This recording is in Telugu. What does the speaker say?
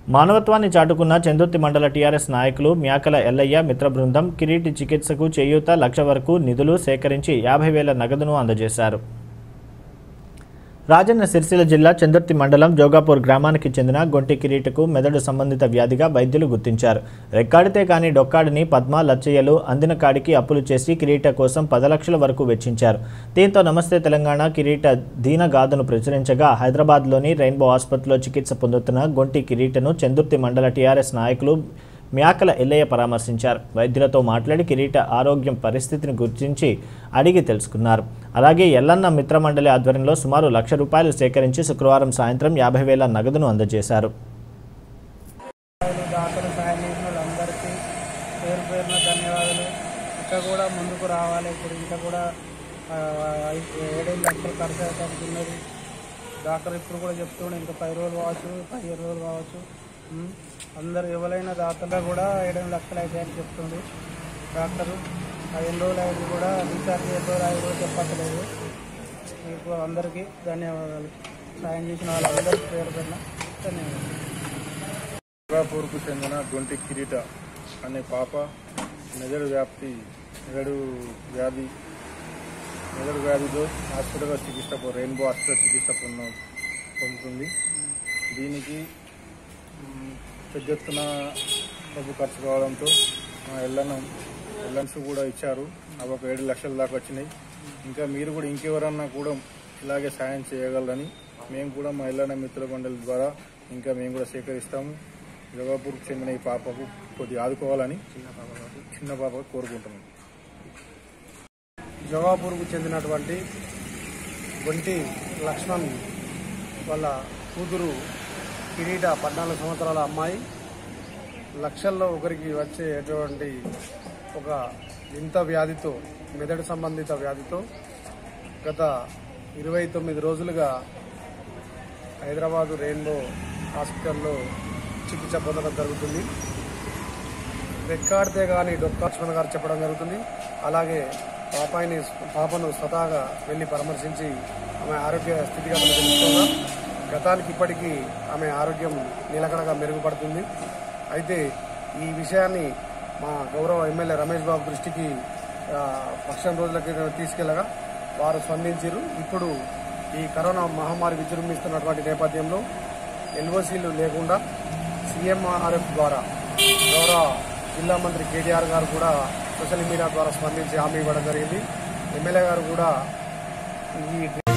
మానవత్వాన్ని చాటుకున్న చందుర్తి మండల టీఆర్ఎస్ నాయకులు మ్యాకల ఎల్లయ్య మిత్ర బృందం కిరీటి చికిత్సకు చేయూత లక్ష వరకు నిధులు సేకరించి యాభై వేల నగదును అందజేశారు రాజన్న సిరిసిల్ల జిల్లా చందుర్తి మండలం జోగాపూర్ గ్రామానికి చెందిన గొంటి కిరీటకు మెదడు సంబంధిత వ్యాధిగా వైద్యులు గుర్తించారు రెక్కాడితే కాని డొక్కాడిని పద్మ లచ్చయ్యలు అందిన కాడికి అప్పులు చేసి కిరీట కోసం పది లక్షల వరకు వెచ్చించారు దీంతో నమస్తే తెలంగాణ కిరీట దీనగాథను ప్రచురించగా హైదరాబాద్లోని రెయిన్బో ఆసుపత్రిలో చికిత్స పొందుతున్న గొంటి కిరీటను చందుర్తి మండల టీఆర్ఎస్ నాయకులు మ్యాకల ఎల్లయ్య పరామర్శించారు వైద్యులతో మాట్లాడి కిరీట ఆరోగ్యం పరిస్థితిని గుర్తించి అడిగి తెలుసుకున్నారు అలాగే ఎల్లన్న మిత్రమండలి ఆధ్వర్యంలో సుమారు లక్ష రూపాయలు సేకరించి శుక్రవారం సాయంత్రం యాభై వేల నగదును అందజేశారు దాతలు సాయం చేసిన వాళ్ళందరికీ పేరు పేరున ధన్యవాదాలు ఇంకా కూడా ముందుకు రావాలి ఇప్పుడు ఇంకా కూడా ఆ, ఏడేళ్ళు లక్షలు ఖర్చు అవుతానికి ఉన్నది డాక్టర్ ఇప్పుడు కూడా చెప్తుండే ఇంకా పది రోజులు కావచ్చు పదిహేను రోజులు కావచ్చు ఉమ్, అందరు ఎవరైనా దాతలు కూడా ఏడెనిమిది లక్షలు అవుతాయని చెప్తుండు డాక్టరు పదిహేను రోజులు అయింది కూడా రీఛార్జ్ ఎన్ని రోజులు ఐదు రోజులు చెప్పట్లేదు మీకు అందరికీ ధన్యవాదాలు సాయం చేసిన వాళ్ళందరికీ పేరు పేరున ధన్యవాదాలు దుర్గాపూర్కు చెందిన గొంటి కిరీట అనే పాప మెదడు వ్యాప్తి మెదడు వ్యాధి మెదడు వ్యాధితో హాస్పిటల్లో చికిత్స పొ- రెయిన్బో హాస్పిటల్ చికిత్స పొంద పొందుతుంది దీనికి మ్, పెద్ద ఎత్తున డబ్బు ఖర్చు కావడంతో మా ఎల్లను ఎల్లన్స్ కూడా ఇచ్చారు అవి ఒక ఏడు లక్షల దాకా వచ్చినాయి ఇంకా మీరు కూడా ఇంకెవరన్నా కూడా ఇలాగే సాయం చేయగలరని మేము కూడా మా ఎల్లన్న మిత్రుల మండలి ద్వారా ఇంకా మేము కూడా సేకరిస్తాము జగాపూర్కు చెందిన ఈ పాపకు కొద్దిగా ఆదుకోవాలని చిన్న పాపకు కోరుకుంటున్నాం జవాపూర్కు చెందినటువంటి గొంటి లక్ష్మణ్ వాళ్ళ కూతురు కిరీట పద్నాలుగు సంవత్సరాల అమ్మాయి లక్షల్లో ఒకరికి వచ్చేటువంటి ఒక వింత వ్యాధితో మెదడు సంబంధిత వ్యాధితో గత ఇరవై తొమ్మిది రోజులుగా హైదరాబాదు రెయిన్బో హాస్పిటల్లో చికిత్స పొందడం జరుగుతుంది రెక్కాడితే కానీ డొక్క లక్ష్మణ్ గారు చెప్పడం జరుగుతుంది అలాగే పాపాయిని పాపను స్వతహాగా వెళ్లి పరామర్శించి ఆమె ఆరోగ్య స్థితిగతులు తెలుసుకోగా గతానికి ఇప్పటికీ ఆమె ఆరోగ్యం నిలకడగా మెరుగుపడుతుంది అయితే ఈ విషయాన్ని మా గౌరవ ఎమ్మెల్యే రమేష్ బాబు దృష్టికి ఆ, పక్షం రోజుల క్రితం తీసుకెళ్లగా వారు స్పందించారు ఇప్పుడు ఈ కరోనా మహమ్మారి విజృంభిస్తున్నటువంటి నేపథ్యంలో ఎల్ఓసీలు లేకుండా సీఎంఆర్ఎఫ్ ద్వారా గౌరవ జిల్లా మంత్రి కేటీఆర్ గారు కూడా సోషల్ మీడియా ద్వారా స్పందించి హామీ ఇవ్వడం జరిగింది ఎమ్మెల్యే గారు కూడా ఈ